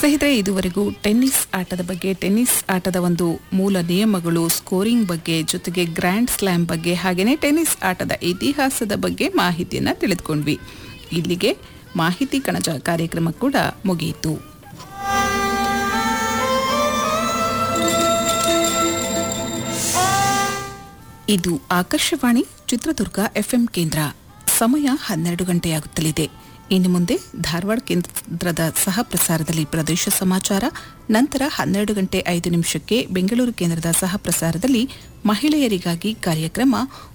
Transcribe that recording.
ಸ್ನೇಹಿತರೆ ಇದುವರೆಗೂ ಟೆನ್ನಿಸ್ ಆಟದ ಬಗ್ಗೆ ಟೆನ್ನಿಸ್ ಆಟದ ಒಂದು ಮೂಲ ನಿಯಮಗಳು ಸ್ಕೋರಿಂಗ್ ಬಗ್ಗೆ ಜೊತೆಗೆ ಗ್ರ್ಯಾಂಡ್ ಸ್ಲಾಮ್ ಬಗ್ಗೆ ಹಾಗೆಯೇ ಟೆನ್ನಿಸ್ ಆಟದ ಇತಿಹಾಸದ ಬಗ್ಗೆ ಮಾಹಿತಿಯನ್ನು ತಿಳಿದುಕೊಂಡ್ವಿ ಇಲ್ಲಿಗೆ ಮಾಹಿತಿ ಕಣಜ ಕಾರ್ಯಕ್ರಮ ಕೂಡ ಮುಗಿಯಿತು ಇದು ಆಕಾಶವಾಣಿ ಚಿತ್ರದುರ್ಗ ಎಫ್ಎಂ ಕೇಂದ್ರ ಸಮಯ ಹನ್ನೆರಡು ಗಂಟೆಯಾಗುತ್ತಲಿದೆ ಇನ್ನು ಮುಂದೆ ಧಾರವಾಡ ಕೇಂದ್ರದ ಸಹ ಪ್ರಸಾರದಲ್ಲಿ ಪ್ರದೇಶ ಸಮಾಚಾರ ನಂತರ ಹನ್ನೆರಡು ಗಂಟೆ ಐದು ನಿಮಿಷಕ್ಕೆ ಬೆಂಗಳೂರು ಕೇಂದ್ರದ ಸಹ ಪ್ರಸಾರದಲ್ಲಿ ಮಹಿಳೆಯರಿಗಾಗಿ ಕಾರ್ಯಕ್ರಮ